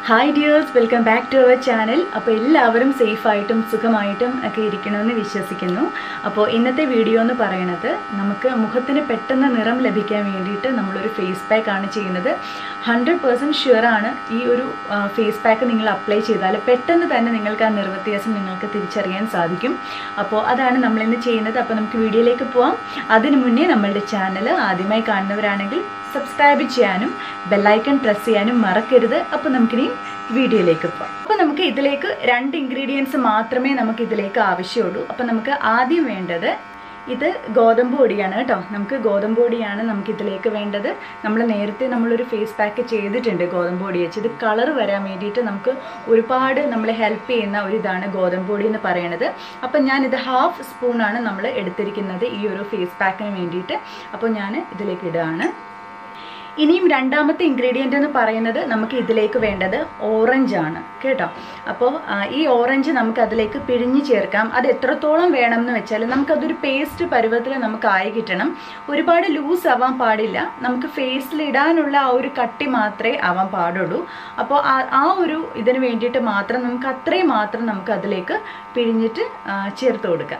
hi dears welcome back to our channel അപ്പോൾ എല്ലാവരും സേഫായിട്ടും സുഖമായിട്ടും ഒക്കെ ഇരിക്കണമെന്ന് വിശ്വസിക്കുന്നു അപ്പോൾ ഇന്നത്തെ വീഡിയോ എന്ന് പറയുന്നത് നമുക്ക് മുഖത്തിന് പെട്ടെന്ന് നിറം ലഭിക്കാൻ വേണ്ടിയിട്ട് നമ്മളൊരു ഫേസ് പാക്ക് ആണ് ചെയ്യുന്നത് ഹൺഡ്രഡ് പേഴ്സൻറ്റ് ഷുവറാണ് ഈ ഒരു ഫേസ് പാക്ക് നിങ്ങൾ അപ്ലൈ ചെയ്താൽ പെട്ടെന്ന് തന്നെ നിങ്ങൾക്ക് ആ നിറവ്യത്യാസം നിങ്ങൾക്ക് തിരിച്ചറിയാൻ സാധിക്കും അപ്പോൾ അതാണ് നമ്മളിന്ന് ചെയ്യുന്നത് അപ്പോൾ നമുക്ക് വീഡിയോയിലേക്ക് പോവാം അതിനു മുന്നേ നമ്മളുടെ ചാനൽ ആദ്യമായി കാണുന്നവരാണെങ്കിൽ സബ്സ്ക്രൈബ് ചെയ്യാനും ബെല്ലൈക്കൺ പ്രസ് ചെയ്യാനും മറക്കരുത് അപ്പോൾ നമുക്കിനി വീഡിയോയിലേക്ക് പോകാം അപ്പോൾ നമുക്ക് ഇതിലേക്ക് രണ്ട് ഇൻഗ്രീഡിയൻസ് മാത്രമേ നമുക്ക് ഇതിലേക്ക് ആവശ്യമുള്ളൂ അപ്പോൾ നമുക്ക് ആദ്യം വേണ്ടത് ഇത് ഗോതമ്പ് പൊടിയാണ് കേട്ടോ നമുക്ക് ഗോതമ്പ് പൊടിയാണ് നമുക്ക് ഇതിലേക്ക് വേണ്ടത് നമ്മൾ നേരത്തെ നമ്മളൊരു ഫേസ് പാക്ക് ചെയ്തിട്ടുണ്ട് ഗോതമ്പ് പൊടി വെച്ച് ഇത് കളർ വരാൻ വേണ്ടിയിട്ട് നമുക്ക് ഒരുപാട് നമ്മളെ ഹെൽപ്പ് ചെയ്യുന്ന ഒരു ഇതാണ് ഗോതമ്പ് പൊടി എന്ന് പറയുന്നത് അപ്പം ഞാനിത് ഹാഫ് സ്പൂണാണ് നമ്മൾ എടുത്തിരിക്കുന്നത് ഈ ഒരു ഫേസ് പാക്കിന് വേണ്ടിയിട്ട് അപ്പോൾ ഞാൻ ഇതിലേക്ക് ഇടുകയാണ് ഇനിയും രണ്ടാമത്തെ ഇൻഗ്രീഡിയൻ്റ് എന്ന് പറയുന്നത് നമുക്ക് ഇതിലേക്ക് വേണ്ടത് ഓറഞ്ച് ആണ് കേട്ടോ അപ്പോൾ ഈ ഓറഞ്ച് നമുക്ക് അതിലേക്ക് പിഴിഞ്ഞ് ചേർക്കാം അത് എത്രത്തോളം വേണം എന്ന് വെച്ചാൽ നമുക്കതൊരു പേസ്റ്റ് പരുവത്തിൽ നമുക്ക് ആയി കിട്ടണം ഒരുപാട് ലൂസ് ആവാൻ പാടില്ല നമുക്ക് ഫേസിൽ ഇടാനുള്ള ആ ഒരു കട്ടി മാത്രമേ ആവാൻ പാടുള്ളൂ അപ്പോൾ ആ ഒരു ഇതിന് വേണ്ടിയിട്ട് മാത്രം നമുക്ക് അത്രയും മാത്രം നമുക്ക് അതിലേക്ക് പിഴിഞ്ഞിട്ട് ചേർത്ത് കൊടുക്കാം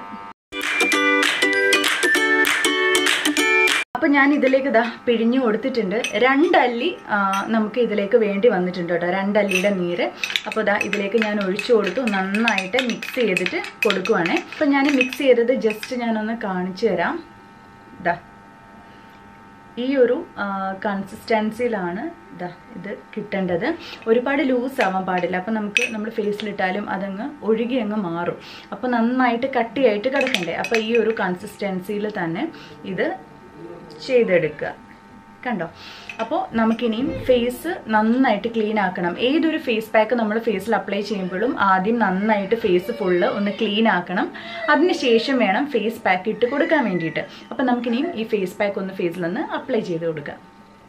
അപ്പോൾ ഞാൻ ഇതിലേക്ക് ഇതാ പിഴിഞ്ഞു കൊടുത്തിട്ടുണ്ട് രണ്ടല്ലി നമുക്ക് ഇതിലേക്ക് വേണ്ടി വന്നിട്ടുണ്ട് കേട്ടോ രണ്ടല്ലിയുടെ നീര് അപ്പോൾ ഇതാ ഇതിലേക്ക് ഞാൻ ഒഴിച്ചു കൊടുത്തു നന്നായിട്ട് മിക്സ് ചെയ്തിട്ട് കൊടുക്കുവാണേ അപ്പോൾ ഞാൻ മിക്സ് ചെയ്തത് ജസ്റ്റ് ഞാനൊന്ന് കാണിച്ചു തരാം ഇതാ ഈ ഒരു കൺസിസ്റ്റൻസിയിലാണ് ഇതാ ഇത് കിട്ടേണ്ടത് ഒരുപാട് ലൂസ് ആവാൻ പാടില്ല അപ്പം നമുക്ക് നമ്മൾ ഫേസിലിട്ടാലും അതങ്ങ് ഒഴുകി അങ്ങ് മാറും അപ്പോൾ നന്നായിട്ട് കട്ടിയായിട്ട് കിടക്കണ്ടേ അപ്പോൾ ഈ ഒരു കൺസിസ്റ്റൻസിയിൽ തന്നെ ഇത് ചെയ്തെടുക്കുക കണ്ടോ അപ്പോൾ നമുക്കിനിയും ഫേസ് നന്നായിട്ട് ക്ലീൻ ആക്കണം ഏതൊരു ഫേസ് പാക്ക് നമ്മൾ ഫേസിൽ അപ്ലൈ ചെയ്യുമ്പോഴും ആദ്യം നന്നായിട്ട് ഫേസ് ഫുള്ള് ഒന്ന് ക്ലീൻ ആക്കണം അതിനുശേഷം വേണം ഫേസ് പാക്ക് ഇട്ട് കൊടുക്കാൻ വേണ്ടിയിട്ട് അപ്പോൾ നമുക്കിനിയും ഈ ഫേസ് പാക്ക് ഒന്ന് ഫേസിലൊന്ന് അപ്ലൈ ചെയ്ത് കൊടുക്കാം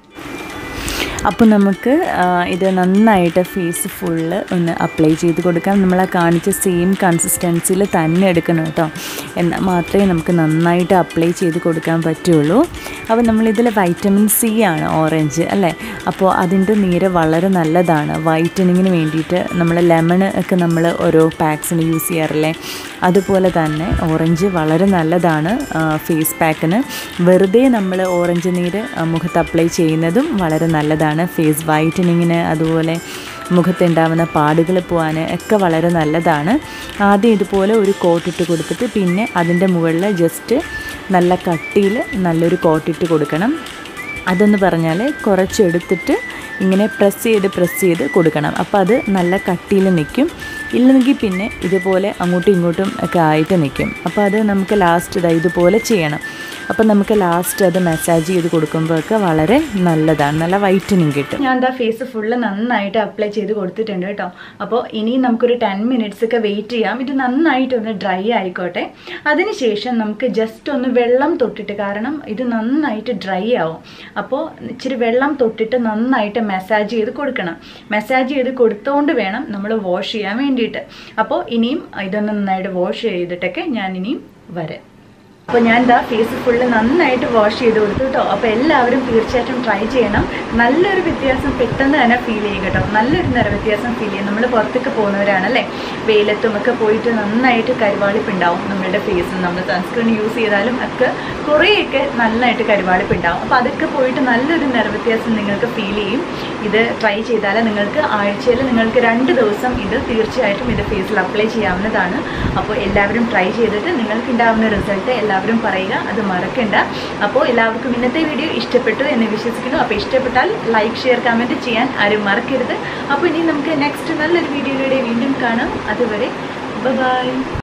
അപ്പോൾ നമുക്ക് ഇത് നന്നായിട്ട് ഫേസ് ഫുള്ള് ഒന്ന് അപ്ലൈ ചെയ്ത് കൊടുക്കാം നമ്മൾ ആ കാണിച്ച സെയിം കൺസിസ്റ്റൻസിയിൽ തന്നെ എടുക്കണം കേട്ടോ എന്നാൽ മാത്രമേ നമുക്ക് നന്നായിട്ട് അപ്ലൈ ചെയ്ത് കൊടുക്കാൻ പറ്റുള്ളൂ അപ്പോൾ നമ്മളിതിൽ വൈറ്റമിൻ സി ആണ് ഓറഞ്ച് അല്ലേ അപ്പോൾ അതിൻ്റെ നീര് വളരെ നല്ലതാണ് വൈറ്റനിങ്ങിന് വേണ്ടിയിട്ട് നമ്മൾ ലെമൺ ഒക്കെ നമ്മൾ ഓരോ പാക്സിന് യൂസ് ചെയ്യാറില്ലേ അതുപോലെ തന്നെ ഓറഞ്ച് വളരെ നല്ലതാണ് ഫേസ് പാക്കിന് വെറുതെ നമ്മൾ ഓറഞ്ച് നീര് മുഖത്ത് അപ്ലൈ ചെയ്യുന്നതും വളരെ നല്ലതാണ് ഫേസ് വൈറ്റനിങ്ങിന് അതുപോലെ മുഖത്തുണ്ടാവുന്ന പാടുകൾ പോകാൻ ഒക്കെ വളരെ നല്ലതാണ് ആദ്യം ഇതുപോലെ ഒരു കോട്ടിട്ട് കൊടുത്തിട്ട് പിന്നെ അതിൻ്റെ മുകളിൽ ജസ്റ്റ് നല്ല കട്ടിയിൽ നല്ലൊരു കോട്ടിട്ട് കൊടുക്കണം അതെന്ന് പറഞ്ഞാൽ കുറച്ചെടുത്തിട്ട് ഇങ്ങനെ പ്രസ് ചെയ്ത് പ്രസ് ചെയ്ത് കൊടുക്കണം അപ്പോൾ അത് നല്ല കട്ടിയിൽ നിൽക്കും ഇല്ലെങ്കിൽ പിന്നെ ഇതുപോലെ അങ്ങോട്ടും ഇങ്ങോട്ടും ഒക്കെ ആയിട്ട് നിൽക്കും അപ്പോൾ അത് നമുക്ക് ലാസ്റ്റ് ഇതാ ഇതുപോലെ ചെയ്യണം അപ്പോൾ നമുക്ക് ലാസ്റ്റ് അത് മസാജ് ചെയ്ത് കൊടുക്കുമ്പോഴൊക്കെ വളരെ നല്ലതാണ് നല്ല വൈറ്റനിങ് കിട്ടും ഞാൻ എന്താ ഫേസ് ഫുള്ള് നന്നായിട്ട് അപ്ലൈ ചെയ്ത് കൊടുത്തിട്ടുണ്ട് കേട്ടോ അപ്പോൾ ഇനി നമുക്കൊരു ടെൻ മിനിറ്റ്സ് ഒക്കെ വെയിറ്റ് ചെയ്യാം ഇത് നന്നായിട്ടൊന്ന് ഡ്രൈ ആയിക്കോട്ടെ അതിനുശേഷം നമുക്ക് ജസ്റ്റ് ഒന്ന് വെള്ളം തൊട്ടിട്ട് കാരണം ഇത് നന്നായിട്ട് ഡ്രൈ ആവും അപ്പോൾ ഇച്ചിരി വെള്ളം തൊട്ടിട്ട് നന്നായിട്ട് മസാജ് ചെയ്ത് കൊടുക്കണം മസാജ് ചെയ്ത് കൊടുത്തുകൊണ്ട് വേണം നമ്മൾ വാഷ് ചെയ്യാൻ വേണ്ടിയിട്ട് അപ്പോൾ ഇനിയും ഇതൊന്ന് നന്നായിട്ട് വാഷ് ചെയ്തിട്ടൊക്കെ ഞാൻ ഇനിയും വരാം അപ്പോൾ ഞാൻ ഇതാ ഫേസ് ഫുള്ള് നന്നായിട്ട് വാഷ് ചെയ്ത് കൊടുത്തു കേട്ടോ അപ്പോൾ എല്ലാവരും തീർച്ചയായിട്ടും ട്രൈ ചെയ്യണം നല്ലൊരു വ്യത്യാസം പെട്ടെന്ന് തന്നെ ഫീൽ ചെയ്യും കേട്ടോ നല്ലൊരു നിറ വ്യത്യാസം ഫീൽ ചെയ്യും നമ്മൾ പുറത്തൊക്കെ പോകുന്നവരാണല്ലേ വെയിലത്തും ഒക്കെ പോയിട്ട് നന്നായിട്ട് കരുവാളിപ്പുണ്ടാവും നമ്മളുടെ ഫേസിൽ നമ്മൾ സൺസ്ക്രീൻ യൂസ് ചെയ്താലും ഒക്കെ കുറേയൊക്കെ നന്നായിട്ട് കരുവാളിപ്പുണ്ടാവും അപ്പോൾ അതൊക്കെ പോയിട്ട് നല്ലൊരു നിറ വ്യത്യാസം നിങ്ങൾക്ക് ഫീൽ ചെയ്യും ഇത് ട്രൈ ചെയ്താൽ നിങ്ങൾക്ക് ആഴ്ചയിൽ നിങ്ങൾക്ക് രണ്ട് ദിവസം ഇത് തീർച്ചയായിട്ടും ഇത് ഫേസിൽ അപ്ലൈ ചെയ്യാവുന്നതാണ് അപ്പോൾ എല്ലാവരും ട്രൈ ചെയ്തിട്ട് നിങ്ങൾക്ക് ഉണ്ടാവുന്ന റിസൾട്ട് എല്ലാവരും പറയുക അത് മറക്കണ്ട അപ്പോൾ എല്ലാവർക്കും ഇന്നത്തെ വീഡിയോ ഇഷ്ടപ്പെട്ടു എന്ന് വിശ്വസിക്കുന്നു അപ്പോൾ ഇഷ്ടപ്പെട്ടാൽ ലൈക്ക് ഷെയർ കമൻറ്റ് ചെയ്യാൻ ആരും മറക്കരുത് അപ്പോൾ ഇനി നമുക്ക് നെക്സ്റ്റ് നല്ലൊരു വീഡിയോയിലൂടെ വീണ്ടും കാണാം അതുവരെ ബൈ